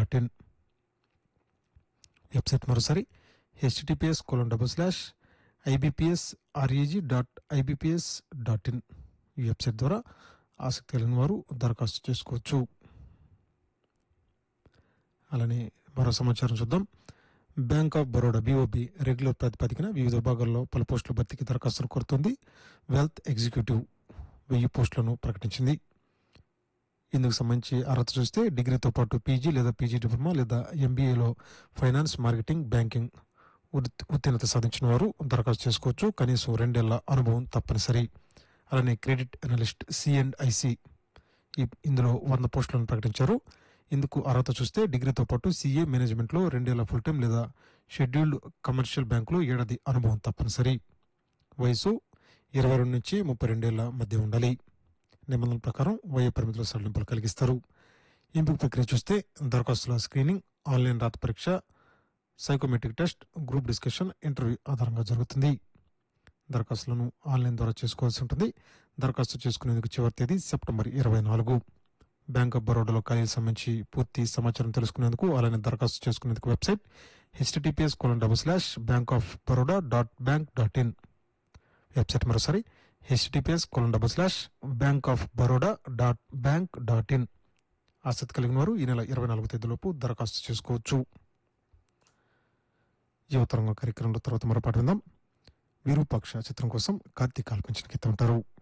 dot in website మరోసారి HTTPS colon double slash IBPS REG dot IBPS dot in ఈ website ద్వారా ఆసక్తి కలిగిన వారు దరఖాస్తు చేసుకోవచ్చు అలానే మరో సమాచారం చూద్దాం bank of Baroda BOB regular ప్రాతిపదికన వివిధ విభాగాల్లో పలు పోస్టుల భర్తీకి దరఖాస్తులు కోరుతోంది వెల్త్ ఎగ్జిక్యూటివ్ వెయ్యి పోస్టులను ప్రకటించింది ఇందుకు సంబంధించి అర్హత చూస్తే డిగ్రీతో పాటు పీజీ లేదా పీజీ డిప్లొమా లేదా ఎంబీఏలో ఫైనాన్స్ మార్కెటింగ్ బ్యాంకింగ్ ఉత్- ఉత్తీర్ణత సాధించిన వారు దరఖాస్తు చేసుకోవచ్చు కనీసం రెండేళ్ల అనుభవం తప్పనిసరి అలానే క్రెడిట్ అనలిస్ట్ సిఎండ్ ఐసి ఇందులో వంద పోస్టులను ప్రకటించారు ఇందుకు అర్హత చూస్తే డిగ్రీతో పాటు సీఏ మేనేజ్మెంట్లో రెండేళ్ల ఫుల్ టైం లేదా షెడ్యూల్డ్ కమర్షియల్ బ్యాంకులో ఏడాది అనుభవం తప్పనిసరి వయసు ఇరవై రెండు నుంచి ముప్పై రెండేళ్ల మధ్య ఉండాలి నిబంధనల ప్రకారం వయో పరిమితుల సడలింపులు కలిగిస్తారు ఎంపిక ప్రక్రియ చూస్తే దరఖాస్తుల స్క్రీనింగ్ ఆన్లైన్ రాత పరీక్ష psychometric test group discussion interview ఆధారంగా జరుగుతుంది దరఖాస్తులను ఆన్లైన్ ద్వారా చేసుకోవాల్సి ఉంటుంది దరఖాస్తు చేసుకునేందుకు చివరి తేదీ సెప్టెంబర్ ఇరవై నాలుగు బ్యాంక్ ఆఫ్ బరోడాలో ఖాళీలకు సంబంధించి పూర్తి సమాచారం తెలుసుకునేందుకు అలానే దరఖాస్తు చేసుకునేందుకు website HTTPS colon double slash bank of Baroda dot bank dot in website మరోసారి HTTPS colon double slash bank of Baroda dot bank dot in ఆసక్తి కలిగిన వారు ఈ నెల ఇరవై నాలుగు తేదీలోపు దరఖాస్తు చేసుకోవచ్చు యువతరంగ కార్యక్రమంలో తర్వాత మరో పాట విందాం విరూపాక్ష చిత్రం కోసం కార్తీక్ ఆల్పించిన గీతం ఉంటారు